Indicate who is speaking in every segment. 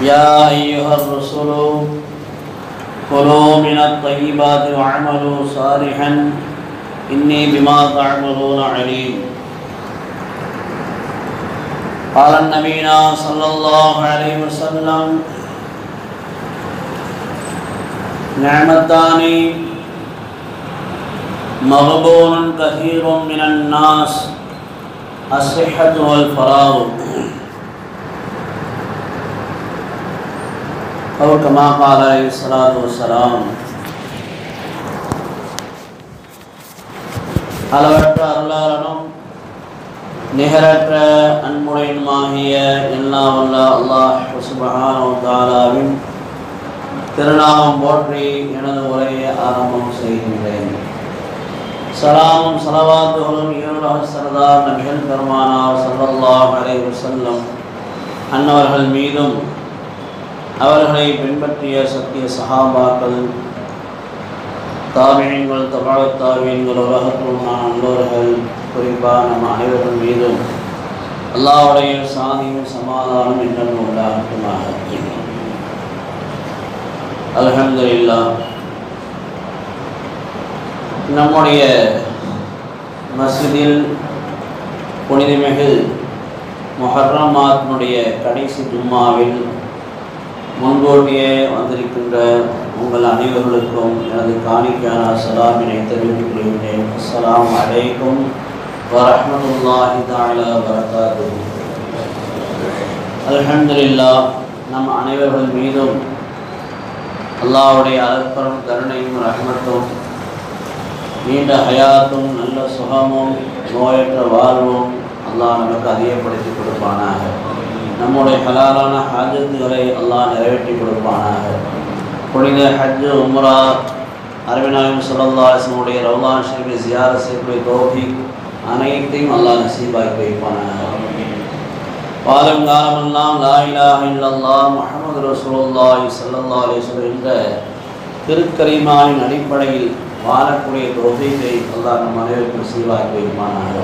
Speaker 1: يا أيها الرسل كلوا من الطيبات واعملوا صالحا إني بما تعملون عليم قال النبينا صلى الله عليه وسلم نعمتان مغبون كثير من الناس الصحة والفراغ أو كما قال عليه الصلاة والسلام அளவற்ற அருளாளனும் நிகரற்ற அன்புடையனுமாகிய எல்லா வல்ல அல்லாஹ் சுபஹானஹு தாலாவின் திருநாமம் போற்றி எனது உரையை ஆரம்பம் செய்கின்றேன் சலாமும் சலவாத்துகளும் ஈருலக சரதார் நபிகள் பெருமானார் ஸல்லல்லாஹு அலைஹி வஸல்லம் அன்னவர்கள் மீதும் அவர்களை பின்பற்றிய சத்திய சஹாபாக்கள் தாபியங்கள் தபாழ தாபியங்கள் உலகத்தில் நான் நல்லோர்கள் குறிப்பாக நம்ம அனைவர்கள் மீதும் அல்லாவுடைய சாதியும் சமாதானம் என்றும் உண்டாகட்டுமாக அல்ஹம்துலில்லா நம்முடைய மஸ்ஜிதில் புனிதமிகு மொஹர்ரம் மாதத்தினுடைய கடைசி ஜும்மாவில் முன்கூட்டியே வந்திருக்கின்ற உங்கள் அனைவர்களுக்கும் எனது காணிக்கான சலாமினை தெரிவித்துக் கொள்கின்றேன் அஸ்ஸலாமு அலைக்கும் வரஹ்மத்துல்லாஹி தஆலா வரகாத்து அல்ஹம்துலில்லா நம் அனைவர்கள் மீதும் அல்லாஹ்வுடைய அற்பரம் கருணையும் ரஹ்மத்தும் நீண்ட ஹயாத்தும் நல்ல சுகமும் நோயற்ற வாழ்வும் அல்லாஹ் நமக்கு அதிகப்படுத்தி கொடுப்பானாக நம்முடைய ஹலாலான ஹாஜத்துகளை அல்லாஹ் நிறைவேற்றி கொடுப்பானாக புனித ஹஜ்ஜு உம்ரா அரவிநாயகம் சொல்லல்லாசனுடைய ரவுலான் ஷெரீஃபை ஜியார செய்யக்கூடிய தோஃபி அனைத்தையும் அல்லாஹ் நசீபாக்கி வைப்பானாக பாலம் காலமெல்லாம் லா இலாஹ இல்லல்லாஹ் முஹம்மது ரசூலுல்லாஹி ஸல்லல்லாஹு அலைஹி வஸல்லம் என்ற திருக்கரிமாவின் அடிப்படையில் வாழக்கூடிய தோஃபீகை அல்லாஹ் நம் அனைவருக்கும் நசீபாக்கி வைப்பானாக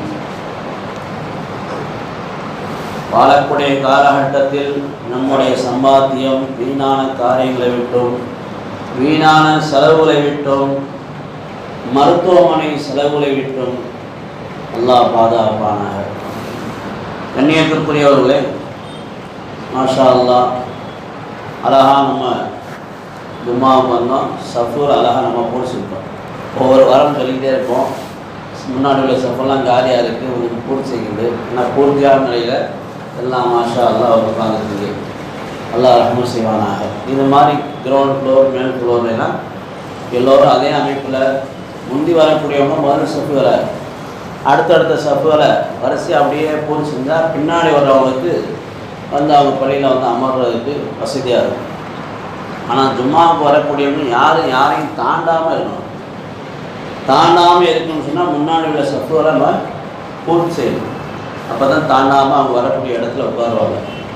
Speaker 1: வாழக்கூடிய காலகட்டத்தில் நம்முடைய சம்பாத்தியம் வீணான காரியங்களை விட்டும் வீணான செலவுகளை விட்டும் மருத்துவமனை செலவுகளை விட்டும் அல்லாஹ் பாதுகாப்பானாக கண்ணியத்திற்குரியவர்களே மாஷா அல்லா அழகா நம்ம ஜும்மாவுக்கு வந்தோம் சஃபூர் அழகா நம்ம பிடிச்சிருக்கோம் ஒவ்வொரு வாரம் சொல்லிக்கிட்டே இருப்போம் முன்னாடி உள்ள சஃபெல்லாம் காலியாக இருக்குது உங்களுக்கு பூர்த்தி செய்யுது ஆனால் பூர்த்தியான நிலையில் எல்லாம் மாஷா அல்லா உட்காந்துருக்கு அல்லா ரஹ்மம் செய்வானாக இது மாதிரி கிரவுண்ட் ஃப்ளோர் மேல் ஃப்ளோர்லாம் எல்லோரும் அதே அமைப்பில் முந்தி வரக்கூடியவங்க முதல் சஃப் வர அடுத்தடுத்த சஃப் வர வரிசை அப்படியே பூர்த்தி செஞ்சால் பின்னாடி வர்றவங்களுக்கு வந்து அவங்க பள்ளியில் வந்து அமர்றதுக்கு வசதியாக இருக்கும் ஆனால் ஜும்மாவுக்கு வரக்கூடியவங்க யாரும் யாரையும் தாண்டாமல் இருக்கணும் தாண்டாமல் இருக்கணும்னு சொன்னால் முன்னாடி உள்ள சஃப் வர நம்ம பூர்த்தி செய்யணும் அப்போ தான் தாண்டாமல் அவங்க வரக்கூடிய இடத்துல உட்காருவாங்க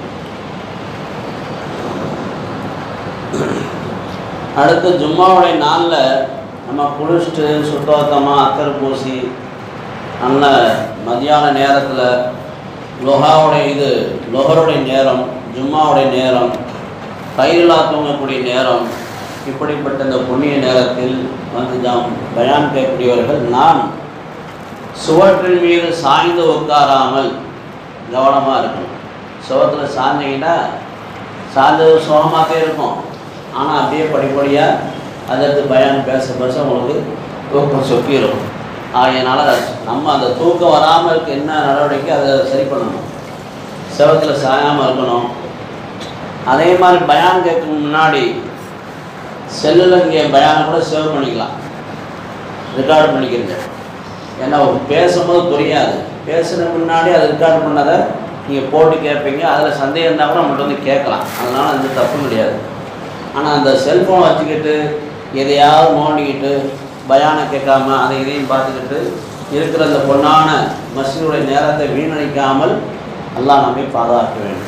Speaker 1: அடுத்து ஜும்மாவுடைய நாளில் நம்ம குளிச்சுட்டு சுத்தோத்தமாக அக்கர் பூசி நல்ல மதியான நேரத்தில் லொஹாவுடைய இது லொஹருடைய நேரம் ஜும்மாவுடைய நேரம் கையிலா தூங்கக்கூடிய நேரம் இப்படிப்பட்ட இந்த புண்ணிய நேரத்தில் வந்து ஜாம் பயான் கேட்கக்கூடியவர்கள் நான் சுவற்றின் மீது சாய்ந்து உட்காராமல் கவனமாக இருக்கணும் சுவத்தில் சாய்ந்தீங்கன்னா சாய்ந்தது சுகமாகவே இருக்கும் ஆனால் அப்படியே படிப்படியாக அதற்கு பயான் பேச பேச உங்களுக்கு தூக்கம் சொக்கிடும் ஆகையினால நம்ம அந்த தூக்கம் வராமல் இருக்க என்ன நடவடிக்கை அதை சரி பண்ணணும் செவத்தில் சாயாமல் இருக்கணும் அதே மாதிரி பயான் கேட்க முன்னாடி செல்லில் இங்கே பயானை கூட சேவ் பண்ணிக்கலாம் ரெக்கார்டு பண்ணிக்கிறீங்க ஏன்னா பேசும்போது புரியாது பேசுன முன்னாடி அதை ரெக்கார்ட் பண்ணதை நீங்கள் போட்டு கேட்பீங்க அதில் சந்தேகம் இருந்தால் கூட நம்மகிட்ட வந்து கேட்கலாம் அதனால் எந்த தப்பும் கிடையாது ஆனால் அந்த செல்ஃபோன் வச்சுக்கிட்டு எதையாவது நோண்டிக்கிட்டு பயானை கேட்காம அதை இதையும் பார்த்துக்கிட்டு இருக்கிற அந்த பொன்னான மசினுடைய நேரத்தை வீணடிக்காமல் எல்லாம் நம்மை பாதுகாக்க வேண்டும்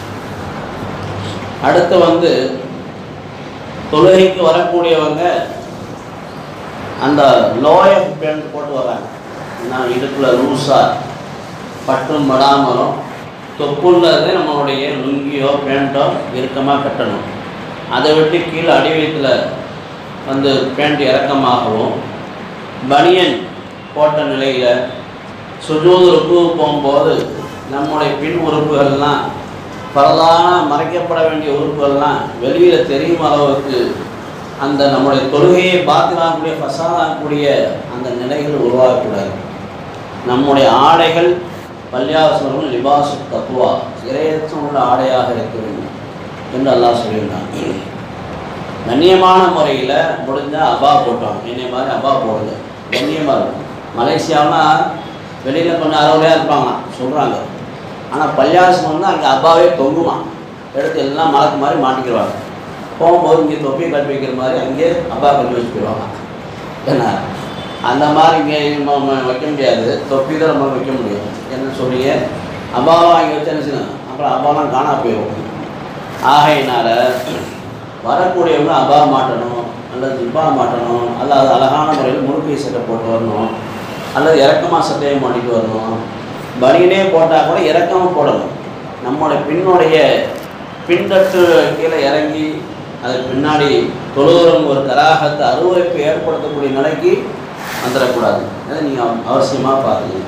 Speaker 1: அடுத்து வந்து தொழுகைக்கு வரக்கூடியவங்க அந்த லோயர் பேண்ட் போட்டு வராங்க நான் இடுப்பில் லூஸாக பட்டும் படாமலும் தொப்புன்றது நம்மளுடைய லுங்கியோ பேண்ட்டோ இறுக்கமாக கட்டணும் அதை விட்டு கீழே அடிவயத்தில் வந்து பேண்ட் இறக்கமாகவும் பனியன் போட்ட நிலையில் சுஜூது ருக்கு போகும்போது நம்முடைய பின் உறுப்புகள்லாம் பரதான மறைக்கப்பட வேண்டிய உறுப்புகள்லாம் வெளியில் தெரியும் அளவுக்கு அந்த நம்முடைய தொழுகையை பாத்திலாகக்கூடிய ஃபசாதாகக்கூடிய அந்த நிலைகள் உருவாகக்கூடாது நம்முடைய ஆடைகள் பல்யாசனம் லிபாசு தத்துவா இரையற்றம் உள்ள ஆடையாக இருக்க வேண்டும் என்று அல்லாஹ் சொல்லியிருந்தான் கண்ணியமான முறையில் முடிஞ்சால் அபா போட்டோம் என்னை மாதிரி அபா போடுங்க கண்ணியமாக இருக்கும் மலேசியாவுனா வெளியில் கொஞ்சம் அறவுலையாக இருப்பாங்களாம் சொல்கிறாங்க ஆனால் பள்ளியாசம் வந்து அங்கே அபாவே தொங்குமா எடுத்து எல்லாம் மலக்கு மாதிரி மாட்டிக்கிடுவாங்க போகும்போது இங்கே தொப்பியை கட்டி வைக்கிற மாதிரி அங்கேயே அப்பா கட்டி வச்சு போயிடுவாங்க என்ன அந்த மாதிரி இங்கே நம்ம வைக்க முடியாது தொப்பி தான் நம்ம வைக்க முடியும் என்ன சொல்றீங்க அப்பாவை வாங்கி வச்சு என்ன செய்யணும் அப்புறம் அப்பாலாம் காணா போயிடும் ஆகையினால வரக்கூடியவங்க அபா மாட்டணும் அல்லது ஜிப்பா மாட்டணும் அல்லது அழகான முறையில் முறுக்கை சட்டை போட்டு வரணும் அல்லது இறக்கமாக சட்டையை மாட்டிட்டு வரணும் பனியனே போட்டால் கூட இறக்கமாக போடணும் நம்மளுடைய பின்னுடைய பின்தட்டு கீழே இறங்கி அதுக்கு பின்னாடி தொழுவுறம் ஒரு கராகத்தை அருவறுப்பு ஏற்படுத்தக்கூடிய நிலைக்கு வந்துடக்கூடாது அதை நீங்கள் அவசியமாக பாருங்க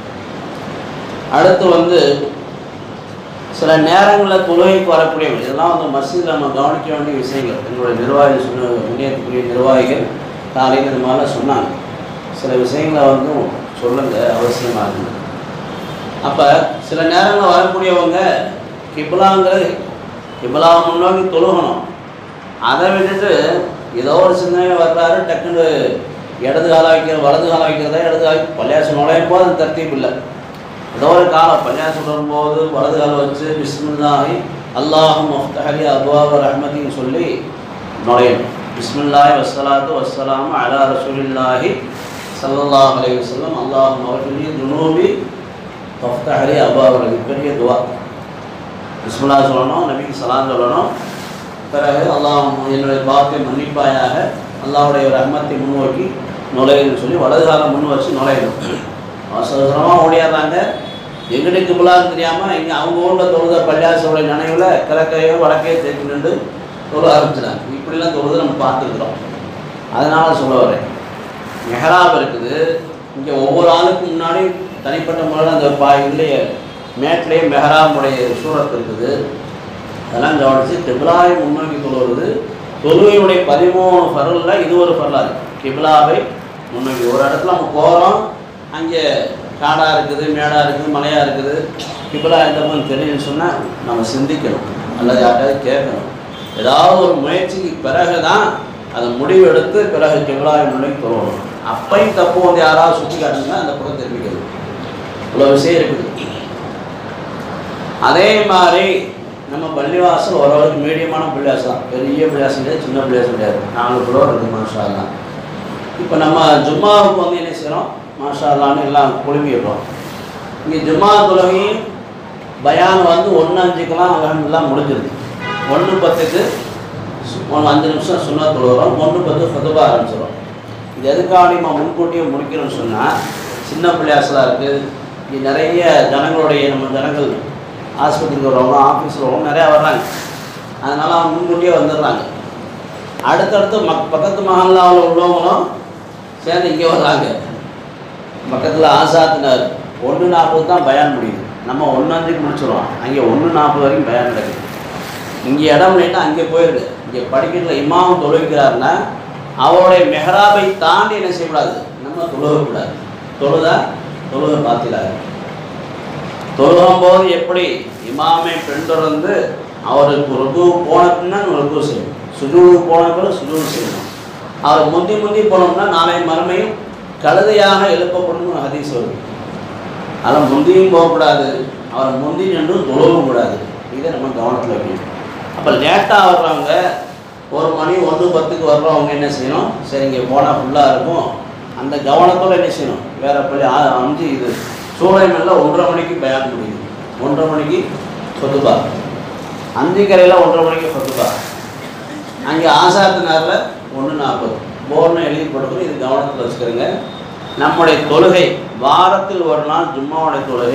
Speaker 1: அடுத்து வந்து சில நேரங்களில் தொழுகைக்கு வரக்கூடியவங்க இதெல்லாம் வந்து மசீதில் நம்ம கவனிக்க வேண்டிய விஷயங்கள் எங்களுடைய நிர்வாகிகள் சொன்ன முன்னேற்றக்கூடிய நிர்வாகிகள் காலையில் இந்த மாதிரிலாம் சொன்னாங்க சில விஷயங்களை வந்து சொல்லுங்க அவசியமாக இருக்குது அப்போ சில நேரங்களில் வரக்கூடியவங்க கிபிலாங்கிறது கிபிலாவை முன்னோக்கி தொழுகணும் அதை விட்டுட்டு ஏதோ ஒரு சிந்தனை வர்றாரு டக்குன்னு இடது கால வைக்கிற வலது கால வைக்கிறதா இடது கால பள்ளியாசம் நுழையும் போது அது தர்த்தீப் இல்லை ஏதோ ஒரு காலம் பள்ளியாசம் வரும்போது வலது கால வச்சு பிஸ்மில்லாஹி அல்லாஹ் முஃப்தஹலி அபுவாப ரஹ்மத்தின்னு சொல்லி நுழையணும் பிஸ்மில்லாஹி வஸ்ஸலாத்து வஸ்ஸலாமு அலா ரசூலில்லாஹி ஸல்லல்லாஹு அலைஹி வஸல்லம் அல்லாஹ் மஃபிலி துனூபி முஃப்தஹலி அபுவாப பெரிய துவா பிஸ்மில்லா சொல்லணும் நபிக்கு சலாம் சொல்லணும் பிறகு அல்லாஹ் என்னுடைய பாவத்தை மன்னிப்பாயாக அல்லாஹ்வுடைய ரஹ்மத்தை முன்னோக்கி நுழையணும்னு சொல்லி வலது காலம் முன் வச்சு நுழையணும் அவசர அவசரமாக ஓடியாடுறாங்க எங்களுக்கு புலான்னு தெரியாமல் இங்கே அவங்க ஊரில் தொழுத பள்ளியாசோடைய நினைவில் கிழக்கையோ வடக்கையோ தேக்கி நின்று தொழ ஆரம்பிச்சிடாங்க இப்படிலாம் தொழுது நம்ம பார்த்துருக்குறோம் அதனால் சொல்ல வரேன் மெஹராப் இருக்குது இங்கே ஒவ்வொரு ஆளுக்கு முன்னாடி தனிப்பட்ட முறையில் அந்த பா இதுலேயே மேட்லேயே மெஹராமுடைய சூரத் இருக்குது அதெல்லாம் கவனித்து கிபிலாவை முன்னோக்கி தொழுவது தொழுகையுடைய பதிமூணு ஃபரலில் இது ஒரு ஃபரலாக இருக்குது கிபிலாவை முன்னோக்கி ஒரு இடத்துல நம்ம போகிறோம் அங்கே காடாக இருக்குது மேடாக இருக்குது மலையாக இருக்குது கிபிலா எந்த மாதிரி தெரியும்னு சொன்னால் நம்ம சிந்திக்கணும் அல்லது யார்ட்டாவது கேட்கணும் ஏதாவது ஒரு முயற்சிக்கு பிறகு தான் அதை முடிவு எடுத்து பிறகு கிபிலாவை முன்னோக்கி தொழணும் அப்பையும் தப்பு வந்து யாராவது சுற்றி காட்டுங்க அந்த பக்கம் தெரிவிக்கணும் இவ்வளோ விஷயம் இருக்குது அதே மாதிரி நம்ம பள்ளிவாசல் ஓரளவுக்கு மீடியமான பள்ளிவாசல் தான் பெரிய பள்ளிவாசல் கிடையாது சின்ன பள்ளிவாசல் கிடையாது நாலு கிலோ இருக்குது மாஷா எல்லாம் இப்போ நம்ம ஜும்மாவுக்கு வந்து என்ன செய்கிறோம் மாஷா அல்லான்னு எல்லாம் குழுமிடுறோம் இங்கே ஜும்மா தொழுகையும் பயான் வந்து ஒன்று அஞ்சுக்கெல்லாம் அலமதுல்லாம் முடிஞ்சிருது ஒன்று பத்துக்கு சு- ஒன்று அஞ்சு நிமிஷம் சுண்ணா தொழுகிறோம் ஒன்று பத்து ஃபதுபா ஆரம்பிச்சிடும் இது எதுக்காக நம்ம முன்கூட்டியே முடிக்கணும்னு சொன்னால் சின்ன பிள்ளையாசலாக இருக்குது இங்கே நிறைய ஜனங்களுடைய நம்ம ஜனங்கள் ஆஸ்பத்திரிக்கு வரவங்க ஆஃபீஸில் வரவங்க நிறையா வர்றாங்க அதனால் அவங்க முன்கூட்டியே வந்துடுறாங்க அடுத்தடுத்து மக் பக்கத்து மஹல்லாவில் உள்ளவங்களும் சேர்ந்து இங்கே வர்றாங்க பக்கத்தில் ஆசாத்தினார் ஒன்று நாற்பது தான் பயான் முடியுது நம்ம ஒன்று அஞ்சுக்கு முடிச்சிடுவோம் அங்கே ஒன்று நாற்பது வரைக்கும் பயான் நடக்குது இங்கே இடம் இல்லைன்னா அங்கே போயிடுது இங்கே படிக்கிறதுல இமாம் தொழுகிறாருன்னா அவருடைய மெஹராபை தாண்டி என்ன செய்யக்கூடாது நம்ம தொழுகக்கூடாது தொழுதா தொழுக பார்த்திடாது தொழுகும் போது எப்படி இமாமை பின்தொடர்ந்து அவருக்கு ருக்கு போன பின்னா ருக்கு செய்யணும் சுஜூடு போன பிறகு சுஜூடு செய்யணும் அவர் முந்தி முந்தி போனோம்னா நாளை மறுமையும் கழுதையாக எழுப்பப்படும் ஹதீஸ் வருது அதில் முந்தியும் போகக்கூடாது அவரை முந்தி நின்று தொழவும் கூடாது இதை நம்ம கவனத்தில் வைக்கணும் அப்போ லேட்டாக வர்றவங்க ஒரு மணி ஒன்று பத்துக்கு வர்றவங்க என்ன செய்யணும் சரி இங்கே போனால் ஃபுல்லாக இருக்கும் அந்த கவனத்தோடு என்ன செய்யணும் வேற பள்ளி ஆ- அஞ்சு இது சூளைமல்ல ஒன்றரை மணிக்கு பயான் முடியுது ஒன்றரை மணிக்கு சொத்துப்பா அஞ்சு கரையில் ஒன்றரை மணிக்கு சொத்துப்பா அங்கே ஆசாத்தினாரில் ஒன்று நாற்பது போர்னு எழுதி போட்டுக்கணும் இது கவனத்தில் வச்சுக்கிறோங்க நம்முடைய தொழுகை வாரத்தில் ஒரு நாள் ஜும்மாவுடைய தொழுகை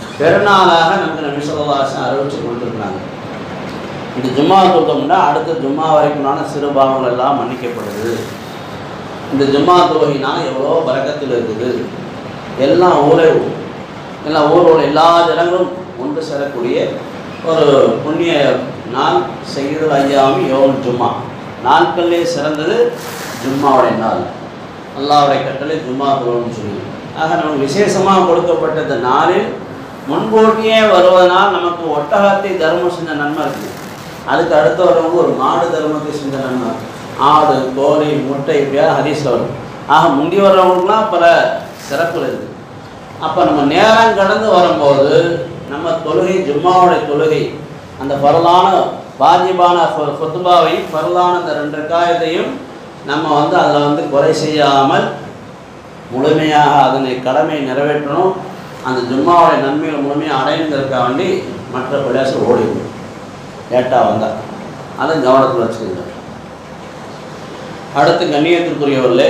Speaker 1: பெருநாளாக நமக்கு நபி சொல்லவாசம் அறிவிச்சு கொடுத்துருக்குறாங்க இந்த ஜும்மா தொழுதோம்னா அடுத்த ஜும்மா வரைக்கும்னான சிறு பாவங்கள் எல்லாம் மன்னிக்கப்படுது இந்த ஜும்மா தொழுகையினால் எவ்வளோ பறக்கத்தில் இருக்குது எல்லாம் ஊரே எல்லாம் ஊரோட எல்லா ஜனங்களும் ஒன்று சேரக்கூடிய ஒரு புண்ணிய நாள் செய்து ஐயாமி யோகம் ஜும்மா நாட்கள்லே சிறந்தது ஜும்மாவுடைய நாள் அல்லாவுடைய கட்டளை ஜும்மா தொழுன்னு சொல்லி ஆக நமக்கு விசேஷமாக கொடுக்கப்பட்ட இந்த நாளில் முன்கூட்டியே வருவதனால் நமக்கு ஒட்டகத்தை தர்மம் செஞ்ச நன்மை இருக்குது அதுக்கு அடுத்து வரவங்க ஒரு மாடு தர்மத்தை செஞ்ச நன்மை ஆடு கோழி முட்டை இப்படியா ஹரிசில் வரும் ஆக முந்தி வர்றவங்களுக்குலாம் பல சிறப்புகள் இருக்குது அப்போ நம்ம நேரம் கடந்து வரும்போது நம்ம தொழுகை ஜும்மாவுடைய தொழுகை அந்த பரலான வாஜிபான ஃபொத்துபாவையும் பரலான அந்த ரெண்டு காயத்தையும் நம்ம வந்து அதில் வந்து குறை செய்யாமல் முழுமையாக அதனை கடமை நிறைவேற்றணும் அந்த ஜும்மாவுடைய நன்மைகள் முழுமையாக அடையணுங்கிறதுக்காக வேண்டி மற்ற பிரதேசம் ஓடிடும் லேட்டாக வந்தால் அதை கவனத்தில் வச்சுக்கோங்க அடுத்து கண்ணியத்திற்குரியவர்களே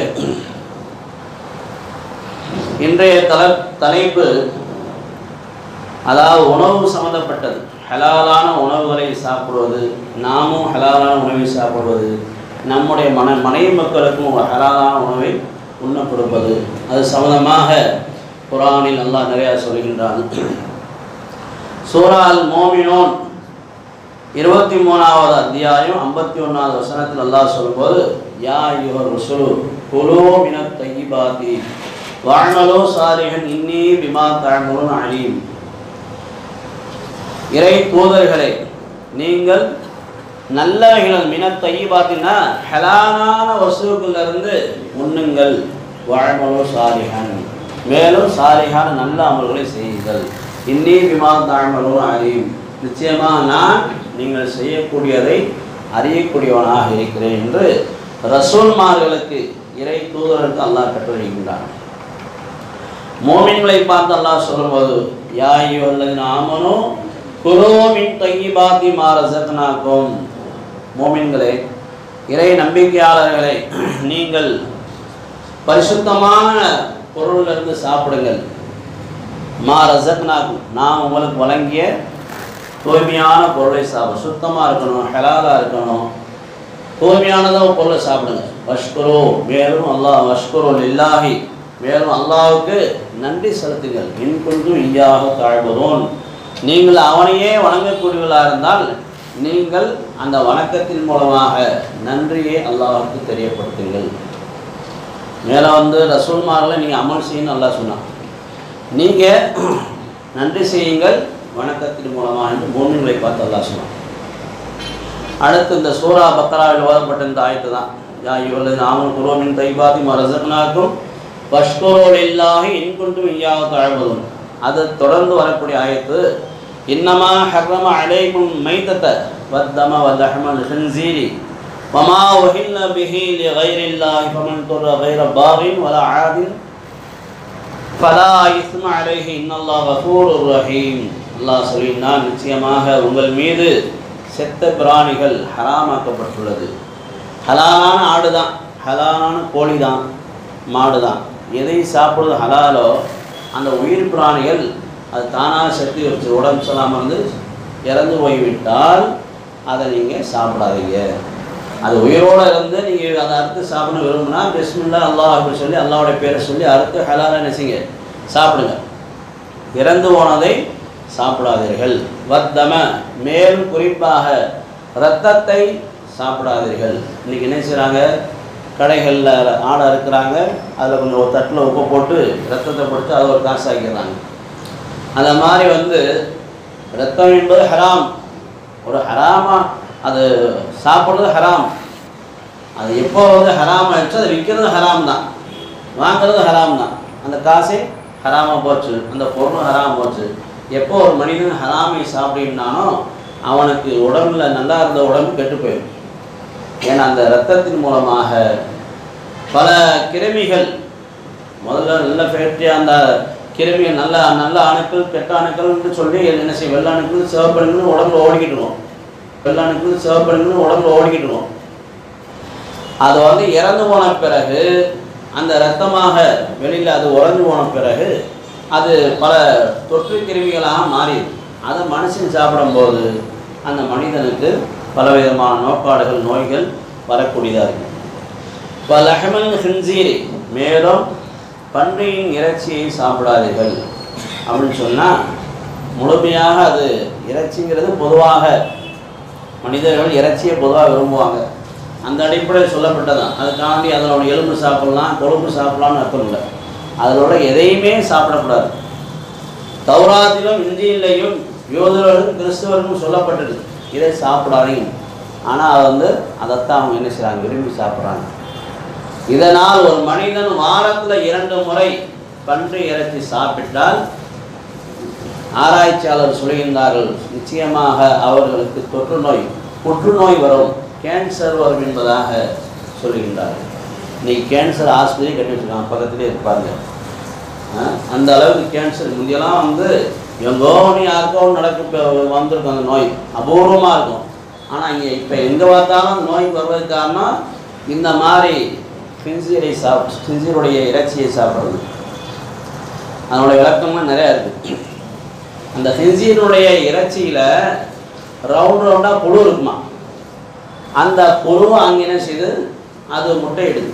Speaker 1: இன்றைய தல தலைப்பு அதாவது உணவு சம்மந்தப்பட்டது ஹலாலான உணவுகளை சாப்பிடுவது நாமும் ஹலாலான உணவை சாப்பிடுவது நம்முடைய மன மனைவி மக்களுக்கும் ஒரு ஹலாலான உணவை உண்ண கொடுப்பது அது சம்மந்தமாக குரானில் அல்லாஹ் நிறையா சொல்கின்றான் சூரால் மோமினோன் இருபத்தி மூணாவது அத்தியாயம் ஐம்பத்தி ஒன்றாவது வசனத்தில் அல்லாஹ் சொல்லும்போது யா யுவர் ருசுலு குலோ மின தையிபாதி வாழ்நலோ சாரிகன் இன்னி பிமா தாழ்முருன் அலீம் இறை தூதர்களே நீங்கள் நல்லவைகள் மின தையிபாத்தினா ஹலாலான வசூக்கிலிருந்து உண்ணுங்கள் வாழ்மலோ சாரிகன் மேலும் சாரிகான நல்ல அமல்களை செய்யுங்கள் இன்னி பிமா தாழ்மலோ அலீம் நிச்சயமாக நான் நீங்கள் செய்யக்கூடியதை அறியக்கூடியவனாக இருக்கிறேன் என்று ரசூல்மார்களுக்கு இறை தூதருக்கு அல்லாஹ் கட்டளையிடுகின்றான் மோமின்களை பார்த்து அல்லாஹ் சொல்லும்போது யாயோ அல்லது ஆமனோ குரோமின் தையிபாத்தி மாரசத்னாக்கும் மோமின்களே இறை நம்பிக்கையாளர்களை நீங்கள் பரிசுத்தமான பொருளிலிருந்து சாப்பிடுங்கள் மா ரசக்னாக்கும் நான் உங்களுக்கு வழங்கிய தூய்மையான பொருளை சாப்பிட சுத்தமாக இருக்கணும் ஹலாலாக இருக்கணும் தூய்மையானதாக பொருளை சாப்பிடுங்க வஷ்குரோ மேலும் அல்லாஹ் வஷ்குரோ இல்லாஹி மேலும் அல்லாஹுக்கு நன்றி செலுத்துங்கள் இன்கொண்டு ஈயாக தாழ்வதோன் நீங்கள் அவனையே வணங்கக்கூடியவர்களாக இருந்தால் நீங்கள் அந்த வணக்கத்தின் மூலமாக நன்றியை அல்லாஹுக்கு தெரியப்படுத்துங்கள் மேலே வந்து ரசூல்மார்களை நீங்கள் அமல் செய்யணும் நல்லா சொன்னான் நீங்கள் நன்றி செய்யுங்கள் வணக்கத்தின் மூலமாக என்று மூமின்களை பார்த்து அல்லாஹ் சொன்னான் அடுத்து இந்த சூரா பக்ராவில் ஓதப்பட்ட இந்த ஆயத்து தான் யா இவரது நாமல் குரோமின் தைபாதி மரசனாக்கும் பஷ்கோரோல் இல்லாஹி இன்குண்டும் ஐயாக தாழ்வதும் அது தொடர்ந்து வரக்கூடிய ஆயத்து இன்னமா ஹர்ரம அலைக்கும் மைத்தத்த வத்தம வதஹமல் ஹின்சீரி வமா வஹில்ல பிஹி லி கைரில்லாஹி ஃபமன் துர்ர கைர பாகின் வல ஆதின் ஃபலா இஸ்ம அலைஹி இன்னல்லாஹ் கஃபூருர் ரஹீம் அல்லாஹ் சொல்லினான் நிச்சயமாக உங்கள் மீது செத்த பிராணிகள் ஹராமாக்கப்பட்டுள்ளது ஹலாலான ஆடு தான் ஹலாலான கோழி தான் மாடு தான் எதை சாப்பிடுறது ஹலாலோ அந்த உயிர் பிராணிகள் அது தானாக செத்து வச்சு உடம்பு சொல்லாமல் இருந்து இறந்து போய்விட்டால் அதை நீங்கள் சாப்பிடாதீங்க அது உயிரோடு இருந்து நீங்கள் அதை அறுத்து சாப்பிடணும் விரும்புனா பிஸ்மில்லா அல்லாஹ் அப்படி சொல்லி அல்லாஹ்வுடைய பேரை சொல்லி அறுத்து ஹலாலாக நினைச்சிங்க சாப்பிடுங்க இறந்து போனதை சாப்பிடாதீர்கள் வத்தம மேலும் குறிப்பாக இரத்தத்தை சாப்பிடாதீர்கள் இன்னைக்கு என்ன செய்கிறாங்க கடைகளில் ஆடை அறுக்கிறாங்க அதில் கொஞ்சம் ஒரு தட்டில் உப்பு போட்டு ரத்தத்தை போட்டு அதை ஒரு காசு ஆக்கிடுறாங்க அந்த மாதிரி வந்து ரத்தம் என்பது ஹராம் ஒரு ஹராமா அது சாப்பிட்றது ஹராம் அது எப்போ வந்து ஹராம் ஆயிடுச்சோ அதை விற்கிறது ஹராம் தான் வாங்குறது ஹராம் தான் அந்த காசே ஹராமாக போச்சு அந்த பொருளும் ஹராம் போச்சு எப்போ ஒரு மனிதன் ஹராமை சாப்பிடினானோ அவனுக்கு உடம்புல நல்லா இருந்த உடம்பு கெட்டு போயிடும் ஏன்னா அந்த இரத்தத்தின் மூலமாக பல கிருமிகள் முதல்ல நல்ல ஃபேக்ட்ரியாக அந்த கிருமிகள் நல்ல நல்ல அணுக்கள் கெட்ட அணுக்கள்னு சொல்லி என்ன செய்யும் வெள்ள அணுக்கள் சிவப்பணுக்கள் உடம்புல ஓடிக்கிட்டுருவோம் வெள்ள அணுக்கள் சிவப்பணுக்கள் உடம்புல ஓடிக்கிட்டுருவோம் அது வந்து இறந்து போன பிறகு அந்த ரத்தமாக வெளியில் அது உறைஞ்சு போன பிறகு அது பல தொற்று கிருமிகளாக மாறிடுது அதை மனுஷன் சாப்பிடும்போது அந்த மனிதனுக்கு பலவிதமான நோக்காடுகள் நோய்கள் வரக்கூடியதாக இருக்கு இப்போ லஹமல் ஹின்சீரி மேலும் பன்றியின் இறைச்சியை சாப்பிடாதீர்கள் அப்படின்னு சொன்னால் முழுமையாக அது இறைச்சிங்கிறது பொதுவாக மனிதர்கள் இறைச்சியை பொதுவாக விரும்புவாங்க அந்த அடிப்படையில் சொல்லப்பட்டதான் அதுக்காண்டி அதனோட எலும்பு சாப்பிடலாம் கொழுப்பு சாப்பிடலாம்னு அர்த்தம் இல்லை அதனோட எதையுமே சாப்பிடக்கூடாது தௌராத்திலும் இந்தியிலையும் யோதர்களும் கிறிஸ்தவர்களும் சொல்லப்பட்டது இதை சாப்பிடாதீங்க ஆனால் அது வந்து அதைத்தான் அவங்க என்ன செய்கிறாங்க விரும்பி சாப்பிட்றாங்க இதனால் ஒரு மனிதன் வாரத்தில் இரண்டு முறை பன்றி இறைச்சி சாப்பிட்டால் ஆராய்ச்சியாளர் சொல்கின்றார்கள் நிச்சயமாக அவர்களுக்கு தொற்று நோய் புற்றுநோய் வரும் கேன்சர் வரும் என்பதாக சொல்கின்றார்கள் இன்னைக்கு கேன்சர் ஆஸ்பத்திரி கட்டி வச்சுருக்காங்க பக்கத்துலேயே இருப்பாங்க ஆ, அந்த அளவுக்கு கேன்சர் முந்தியெல்லாம் வந்து எங்கோ நீ யாருக்கோ நடக்கு இப்போ வந்திருக்கும் அந்த நோய் அபூர்வமாக இருக்கும் ஆனால் இங்கே இப்போ எங்கே பார்த்தாலும் அந்த நோய் வருவதற்கு காரணம் இந்த மாதிரி ஃபின்சீரை சாப் ஃபின்சீருடைய இறைச்சியை சாப்பிட்றது அதனுடைய விளக்கம்லாம் நிறையா இருக்குது அந்த ஹின்சீனுடைய இறைச்சியில் ரவுண்ட் ரவுண்டாக புழு இருக்குமா அந்த புழு அங்கே என்ன செய்யுது அது முட்டையிடுது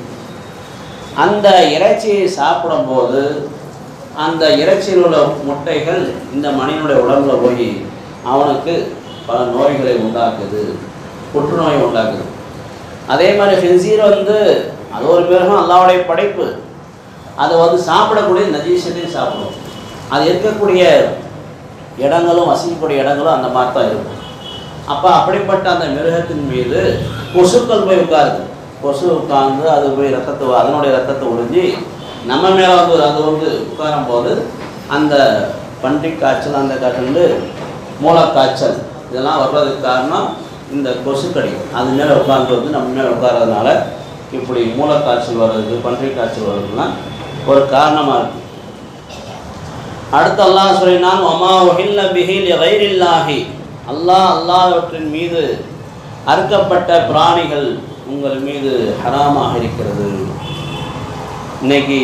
Speaker 1: அந்த இறைச்சியை சாப்பிடும்போது அந்த இறைச்சியில் உள்ள முட்டைகள் இந்த மனிதனுடைய உடம்புல போய் அவனுக்கு பல நோய்களை உண்டாக்குது புற்றுநோயை உண்டாக்குது அதே மாதிரி ஹின்சீர் வந்து அது ஒரு பேரும் அல்லாவுடைய படைப்பு அதை வந்து சாப்பிடக்கூடிய நஜீசத்தையும் சாப்பிடும் அது இருக்கக்கூடிய இடங்களும் வசிக்கக்கூடிய இடங்களும் அந்த மாதிரி தான் இருக்கும் அப்போ அப்படிப்பட்ட அந்த மிருகத்தின் மீது கொசுக்கள் போய் உட்காருது கொசு உட்கார்ந்து அது போய் ரத்தத்தை அதனுடைய ரத்தத்தை உறிஞ்சி நம்ம மேலே வந்து அது வந்து உட்காரும் போது அந்த பன்றி காய்ச்சல் அந்த காய்ச்சல் வந்து மூலக்காய்ச்சல் இதெல்லாம் வர்றதுக்கு காரணம் இந்த கொசுக்கடி அது மேலே உட்கார்ந்து வந்து நம்ம மேலே உட்கார்றதுனால இப்படி மூலக்காய்ச்சல் வர்றதுக்கு பன்றி காய்ச்சல் வர்றதுலாம் ஒரு காரணமாக இருக்குது அடுத்து அல்லாஹ் சொல்லினான் ஒமா ஒஹில்ல பிஹில் வைரில்லாஹி அல்லாஹ் அல்லாஹ்வற்றின் மீது அறுக்கப்பட்ட பிராணிகள் உங்கள் மீது ஹராமாக இருக்கிறது இன்னைக்கு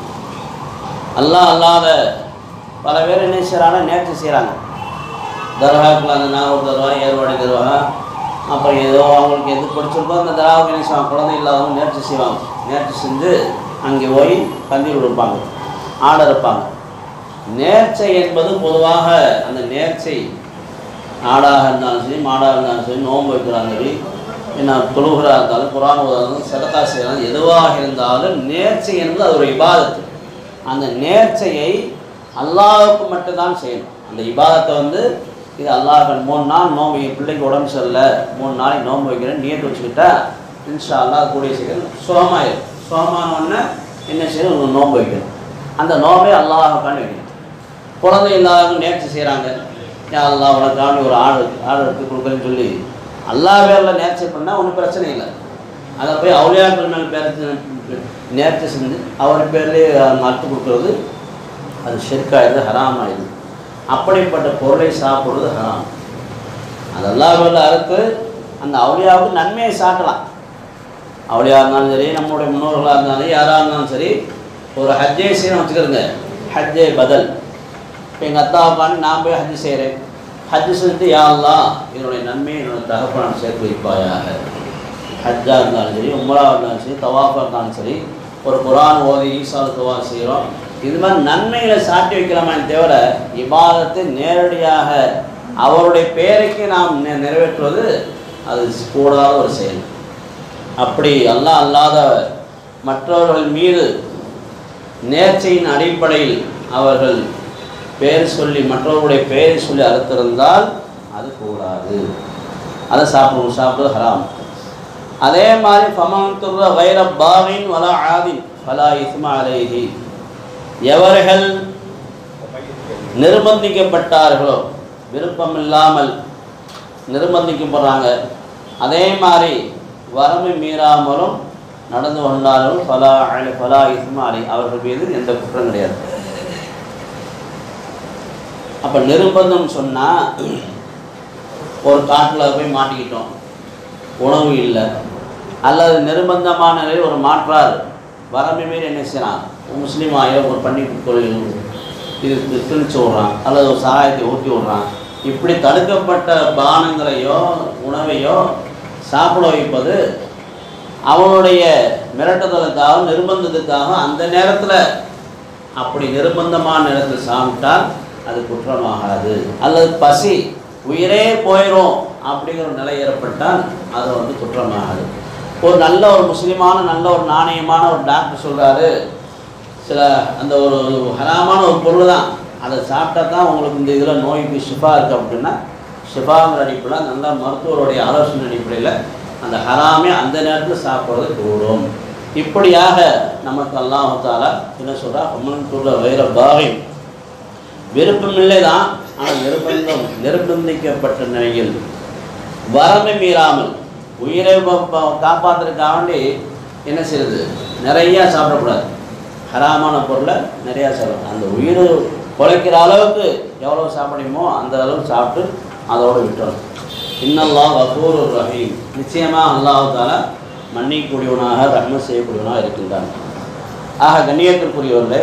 Speaker 1: அல்லாஹ் அல்லாத பல பேர் என்ன செய்கிறாங்க நேர்ச்சி செய்கிறாங்க தர்காக்குள்ள அந்த நாகூர் தர்வா ஏர்வாடி தர்வா அப்புறம் ஏதோ அவங்களுக்கு எது பிடிச்சிருக்கோ அந்த தர்காவுக்கு என்ன செய்வாங்க குழந்தை இல்லாதவங்க நேர்ச்சி செய்வாங்க நேர்ச்சி செஞ்சு அங்கே போய் கந்தீர் கொடுப்பாங்க ஆடை இருப்பாங்க நேர்ச்சை என்பது பொதுவாக அந்த நேர்ச்சை ஆடாக இருந்தாலும் சரி மாடாக இருந்தாலும் சரி நோன்பு வைக்கிறாங்க சரி என்ன தொழுகிறா இருந்தாலும் குரான் ஓதாலும் சதக்கா செய்யலாம் எதுவாக இருந்தாலும் நேர்ச்சை என்பது அது ஒரு இபாதத்து அந்த நேர்ச்சையை அல்லாஹ்வுக்கு மட்டும்தான் செய்யணும் அந்த இபாதத்தை வந்து இது அல்லாஹ் மூணு நாள் நோம்பு என் பிள்ளைக்கு உடம்பு சரியில்லை மூணு நாளைக்கு நோன்பு வைக்கிறேன் நியத்து வச்சுக்கிட்டா இன்ஷா அல்லாஹ் கூடிய சீக்கிரம் சுகமாயிடும் சுகமான உடனே என்ன செய்யணும் ஒரு நோன்பு வைக்கணும் அந்த நோம்பை அல்லாஹ்வுக்காண்டி வைக்கணும் குழந்தை இல்லாதவங்க நேர்ச்சி செய்கிறாங்க யா அல்லாஹ் உனக்காண்டி ஒரு ஆடு ஆடு எடுத்து கொடுக்குறேன்னு சொல்லி அல்லாஹ் பேரில் நேர்ச்சி பண்ணால் ஒன்றும் பிரச்சனை இல்லை அதை போய் அவுளியாக்கள் மேல் பேர் நேர்ச்சி செஞ்சு அவர் பேர்லேயே அறுத்து கொடுக்குறது அது ஷெர்காயிடுது ஹராம் ஆயிடுது அப்படிப்பட்ட பொருளை சாப்பிடுறது ஹராம் அது அல்லாஹ் பேரில் அறுத்து அந்த அவுளியாவுக்கு நன்மையை சாட்டலாம் அவளியாக இருந்தாலும் சரி நம்மளுடைய முன்னோர்களாக இருந்தாலும் சரி யாராக இருந்தாலும் சரி ஒரு ஹஜ்ஜை செய்யணும் வச்சுக்கிறோங்க ஹஜ்ஜே பதில் இப்போ எங்கள் அத்தாவுக்காண்டி நான் போய் ஹஜ்ஜு செய்கிறேன் ஹஜ்ஜு செஞ்சுட்டு யா அல்லாஹ் இதனுடைய நன்மையை என்னோட தகப்பனான் சேர்த்து வைப்பாயாக ஹஜ்ஜாக இருந்தாலும் சரி உம்ராவாக இருந்தாலும் சரி தவாஃபாக இருந்தாலும் சரி ஒரு குரான் ஓதி ஈசால் துவா செய்கிறோம் இது மாதிரி நன்மைகளை சாட்டி வைக்கலாமே தவிர இபாதத்தை நேரடியாக அவருடைய பெயருக்கு நாம் நெ- நிறைவேற்றுவது அது கூடாத ஒரு செயல் அப்படி அல்லாஹ் அல்லாத மற்றவர்கள் மீது நேர்ச்சையின் அடிப்படையில் அவர்கள் பெயர் சொல்லி மற்றவர்களுடைய பெயரை சொல்லி அறுத்திருந்தால் அது கூடாது அதை சாப்பிடுவோம் சாப்பிடுவது ஹராம் அதே மாதிரி ஃபமந்துர்ர வைர பாவின் வலா ஆதின் ஃபலா இஸ்மா அலைஹி எவர்கள் நிர்பந்திக்கப்பட்டார்களோ விருப்பமில்லாமல் நிர்பந்திக்கப்படுறாங்க அதே மாதிரி வரம்பு மீறாமலும் நடந்து கொண்டாலும் ஃபலா அலி ஃபலா இஸ்மா அலி அவர்கள் மீது எந்த குற்றம் கிடையாது அப்போ நிர்பந்தம் சொன்னால் ஒரு காட்டில் போய் மாட்டிக்கிட்டோம் உணவு இல்லை அல்லது நிர்பந்தமான நிலையில் ஒரு மாற்றார் வரம்பு மீறி என்ன செய்யலாம் முஸ்லீம் ஆகிய ஒரு பண்ணி தொழில் இது தி- திணிச்சு விட்றான் அல்லது ஒரு சாராயத்தை ஊற்றி விட்றான் இப்படி தடுக்கப்பட்ட பானங்களையோ உணவையோ சாப்பிட வைப்பது அவனுடைய மிரட்டுதலுக்காக நிர்பந்தத்துக்காக அந்த நேரத்தில் அப்படி நிர்பந்தமான நேரத்தில் சாப்பிட்டால் அது குற்றமாகாது அல்லது பசி உயிரே போயிடும் அப்படிங்கிற ஒரு நிலை ஏற்பட்டால் அது வந்து குற்றமாகாது ஒரு நல்ல ஒரு முஸ்லீமான நல்ல ஒரு நாணயமான ஒரு டாக்டர் சொல்கிறாரு சில அந்த ஒரு ஹராமான ஒரு பொருள் தான் அதை சாப்பிட்டா தான் உங்களுக்கு இந்த இதில் நோய்க்கு ஷிஃபா இருக்குது அப்படின்னா ஷிஃபாங்கிற அடிப்படையில் நல்ல மருத்துவருடைய ஆலோசனை அடிப்படையில் அந்த ஹராமே அந்த நேரத்தில் சாப்பிட்றது கூடும் இப்படியாக நமக்கு அல்லாஹால என்ன சொல்கிறா அம்மன்குள்ள வைர பாவை விருப்பமில்லை தான் ஆனால் நிர்பந்தம் நிர்பந்திக்கப்பட்ட நிலையில் வரம்பை மீறாமல் உயிரை காப்பாற்றுறதுக்காக வேண்டி என்ன செய்யுது நிறையா சாப்பிடக்கூடாது ஹராமான பொருளை நிறையா சாப்பிடணும் அந்த உயிர் குலைக்கிற அளவுக்கு எவ்வளோ சாப்பிடுமோ அந்த அளவுக்கு சாப்பிட்டு அதோடு விட்டுறணும் இன்னல்லா வகூர் ரஹீம் நிச்சயமாக அல்லாஹால மன்னிக்கக்கூடியவனாக ரஹ்ம செய்யக்கூடியவனாக இருக்கின்றான் ஆக கண்ணியத்திற்குரியவர்களே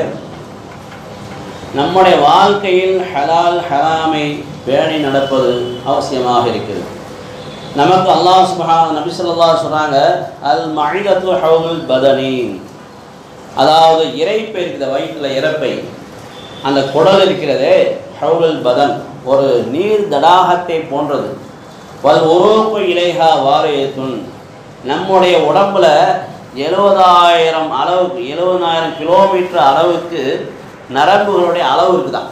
Speaker 1: நம்முடைய வாழ்க்கையில் ஹலால் ஹராமை பேணி நடப்பது அவசியமாக இருக்கிறது நமக்கு அல்லாஹ் சுபஹா நபி ஸல்லல்லாஹு சொல்கிறாங்க அல் மழிகத்து ஹவுல் பதனி அதாவது இறைப்பை இருக்குது வயிற்றில் இறப்பை அந்த குடல் இருக்கிறதே ஹவுல் பதன் ஒரு நீர் தடாகத்தை போன்றது வல் உருப்பு இலைஹா வாரியத்துன் நம்முடைய உடம்புல எழுபதாயிரம் அளவுக்கு எழுபதாயிரம் கிலோமீட்டர் அளவுக்கு நரம்புகளுடைய அளவு இருக்குதான்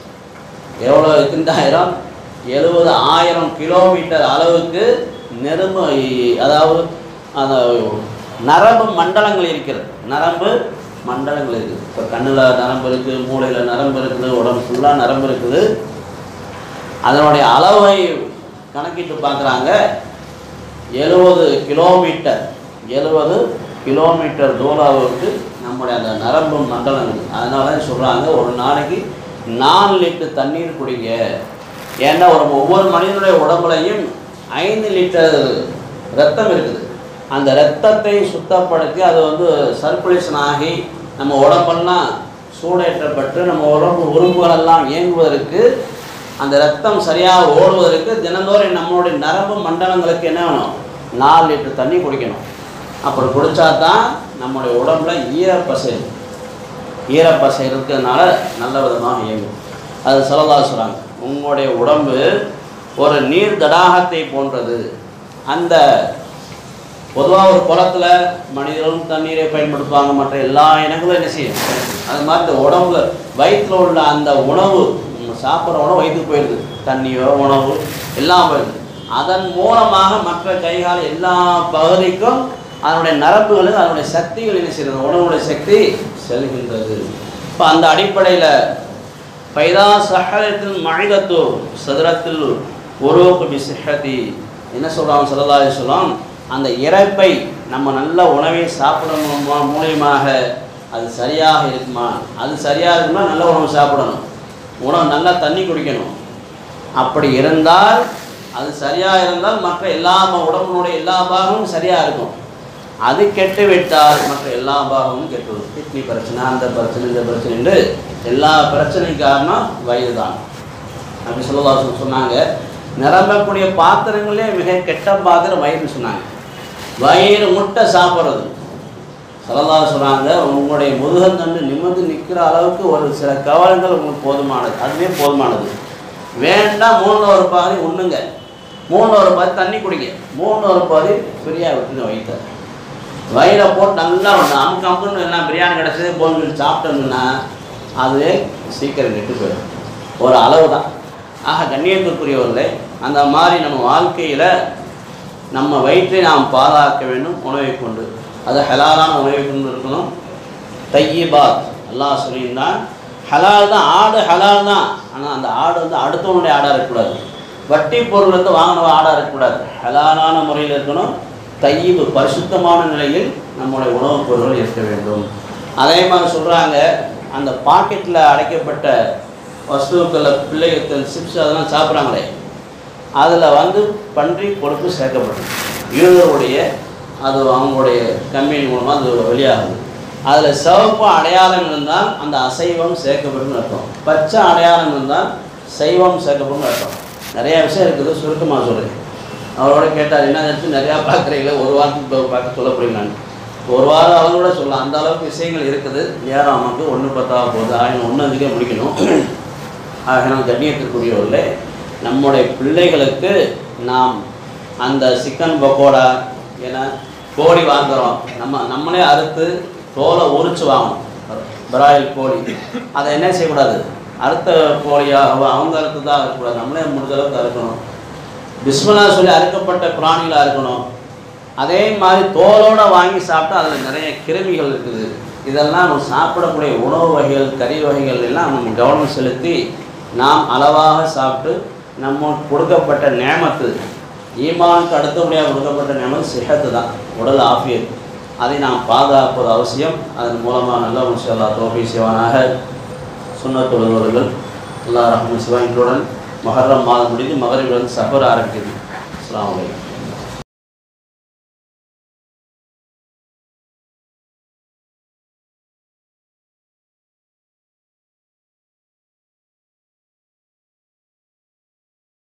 Speaker 1: எவ்வளோ இருபதாயிரம் எழுபது ஆயிரம் கிலோமீட்டர் அளவுக்கு நெரும்பு அதாவது அந்த நரம்பு மண்டலங்கள் இருக்கிறது நரம்பு மண்டலங்கள் இருக்குது இப்போ கண்ணில் நரம்பு இருக்குது மூளையில் நரம்பு இருக்குது உடம்பு ஃபுல்லாக நரம்பு இருக்குது அதனுடைய அளவை கணக்கிட்டு பார்க்குறாங்க எழுபது கிலோமீட்டர் எழுபது கிலோமீட்டர் தூராவுக்கு நம்முடைய அந்த நரம்பு மண்டலம் இருக்குது அதனால சொல்கிறாங்க ஒரு நாளைக்கு நாலு லிட்டர் தண்ணீர் குடிங்க ஏன்னா ஒரு ஒவ்வொரு மனிதனுடைய உடம்புலையும் ஐந்து லிட்டர் ரத்தம் இருக்குது அந்த ரத்தத்தை சுத்தப்படுத்தி அது வந்து சர்க்குலேஷன் ஆகி நம்ம உடம்பெல்லாம் சூடேற்றப்பட்டு நம்ம உடம்பு உறுப்புகளெல்லாம் இயங்குவதற்கு அந்த ரத்தம் சரியாக ஓடுவதற்கு தினந்தோறும் நம்மளுடைய நரம்பு மண்டலங்களுக்கு என்ன வேணும் நாலு லிட்டர் தண்ணி குடிக்கணும் அப்படி குடித்தா தான் நம்முடைய உடம்புல ஈரப்பசை ஈரப்பசை இருக்கிறதுனால நல்ல விதமாக இயங்கும் அது சொல்லலா சொல்கிறாங்க உங்களுடைய உடம்பு ஒரு நீர் தடாகத்தை போன்றது அந்த பொதுவாக ஒரு குளத்துல மனிதர்களும் தண்ணீரை பயன்படுத்துவாங்க மற்ற எல்லா இனங்களும் என்ன செய்யும் அது மாதிரி இந்த உடம்புல வயிற்றில் உள்ள அந்த உணவு நம்ம சாப்பிட்ற உணவு வயிற்றுக்கு போயிடுது தண்ணியோ உணவு எல்லாம் போயிடுது அதன் மூலமாக மற்ற கைகால் எல்லா பகுதிக்கும் அதனுடைய நரம்புகளுக்கு அதனுடைய சக்திகள் என்ன செய்கிறது உணவுடைய சக்தி செல்கின்றது இப்போ அந்த அடிப்படையில் பைதா சஹரத்தில் மழிதத்து சதுரத்தில் உருவக்கு பிசிஹதி என்ன சொல்கிறாங்க சொல்லலாது சொல்லலாம் அந்த இறப்பை நம்ம நல்ல உணவை சாப்பிடணும் மூ- மூலியமாக அது சரியாக இருக்குமா அது சரியாக இருக்குமா நல்ல உணவு சாப்பிடணும் உணவு நல்லா தண்ணி குடிக்கணும் அப்படி இருந்தால் அது சரியாக இருந்தால் மற்ற எல்லா ப- உடம்பினுடைய எல்லா பாகமும் சரியாக இருக்கும் அது கெட்டு விட்டால் மற்ற எல்லா பாகமும் கெட்டு விடும். கிட்னி பிரச்சனை அந்த பிரச்சனை இந்த பிரச்சனை என்று எல்லா பிரச்சனைக்கு காரணம் வயது தான் அப்படி சொல்லலாம் சொன்னாங்க நிரம்பக்கூடிய பாத்திரங்களே மிக கெட்ட பாத்திரம் வயிறு சொன்னாங்க வயிறு முட்டை சாப்பிட்றது சலதா சொல்கிறாங்க உங்களுடைய முதுகந்தண்டு நிமிர்ந்து நிற்கிற அளவுக்கு ஒரு சில கவலங்கள் உங்களுக்கு போதுமானது அதுவே போதுமானது வேண்டாம் மூணு ஒரு பாதி உண்ணுங்க மூணு ஒரு பாதி தண்ணி குடிங்க மூணு ஒரு பாதி ஃப்ரீயாக விட்டுங்க வயிற்ற வயிறை போட்டு நல்லா ஒன்று அமுக்கு அமுக்குன்னு எல்லாம் பிரியாணி கிடச்சது போன்னு சாப்பிட்டோம்னா அதுவே சீக்கிரம் கெட்டு போயிடும் ஒரு அளவு தான் ஆக கண்ணியத்திற்குரியவர்களே அந்த மாதிரி நம்ம வாழ்க்கையில் நம்ம வயிற்றை நாம் பாதுகாக்க வேண்டும் உணவை கொண்டு அது ஹலாலான உணவை கொண்டு இருக்கணும் தையிபாத் அல்லாஹ் சொல்லியிருந்தான் ஹலால் தான் ஆடு ஹலால் தான் ஆனால் அந்த ஆடு வந்து அடுத்தவனுடைய ஆடாக இருக்கக்கூடாது வட்டி பொருள் வந்து வாங்கின ஆடாக இருக்கக்கூடாது ஹலாலான முறையில் இருக்கணும் தையீபு பரிசுத்தமான நிலையில் நம்முடைய உணவுப் பொருட்கள் இருக்க வேண்டும் அதே மாதிரி சொல்கிறாங்க அந்த பாக்கெட்டில் அடைக்கப்பட்ட வஸ்துக்களை பிள்ளைகள் சிப்ஸ் அதெல்லாம் சாப்பிட்றாங்களே அதில் வந்து பன்றி கொழுப்பு சேர்க்கப்படும் யூதருடைய அது அவங்களுடைய கம்பெனி மூலமாக அது வெளியாகுது அதில் சிவப்பு அடையாளம் இருந்தால் அந்த அசைவம் சேர்க்கப்படும் அர்த்தம் பச்சை அடையாளம் இருந்தால் சைவம் சேர்க்கப்படும் அர்த்தம் நிறையா விஷயம் இருக்குது சுருக்கமாக சொல்கிறேன் அவரோட கேட்டார் என்ன நினச்சி நிறையா பார்க்குறீங்களே ஒரு வாரத்துக்கு ப- பார்க்க சொல்ல போறீங்களான்னு ஒரு வாரம் அவங்களோட சொல்லலாம் அந்த அளவுக்கு விஷயங்கள் இருக்குது நேரம் நமக்கு ஒன்று பத்தாக போகுது ஆயிரம் ஒன்று அஞ்சுக்கே முடிக்கணும் ஆக நாம் கண்ணியத்திற்குரியவர்களே நம்முடைய பிள்ளைகளுக்கு நாம் அந்த சிக்கன் பக்கோடா என கோழி வாங்குறோம் நம்ம நம்மளே அறுத்து தோலை உரிச்சு வாங்கணும் பிராயில் கோழி அதை என்ன செய்யக்கூடாது அறுத்த கோழியாக அவங்க அறுத்து தான் இருக்கக்கூடாது நம்மளே முடிஞ்ச அளவுக்கு அறுக்கணும் பிஸ்மில்லா சொல்லி அறுக்கப்பட்ட பிராணிகளாக இருக்கணும் அதே மாதிரி தோலோட வாங்கி சாப்பிட்டா அதில் நிறைய கிருமிகள் இருக்குது இதெல்லாம் நம்ம சாப்பிடக்கூடிய உணவு வகைகள் கறி வகைகள் எல்லாம் நம்ம கவனம் செலுத்தி நாம் அளவாக சாப்பிட்டு நம்ம கொடுக்கப்பட்ட நேமத்து ஈமானுக்கு அடுத்தபடியாக கொடுக்கப்பட்ட நேமத்து சிஹத்து தான் உடல் ஆஃபியத் அதை நாம் பாதுகாப்பது அவசியம் அதன் மூலமாக நல்ல முன்ஷல்லா தோபி சிவனாக சுண்ணத் தொழுபவர்கள் அல்லா ரஹ்மன் சிவாயின்களுடன் மொஹர்ரம் மாதம் முடிந்து மகரிபிலிருந்து சஃபர் ஆரம்பிக்குது அஸ்ஸலாமு அலைக்கும்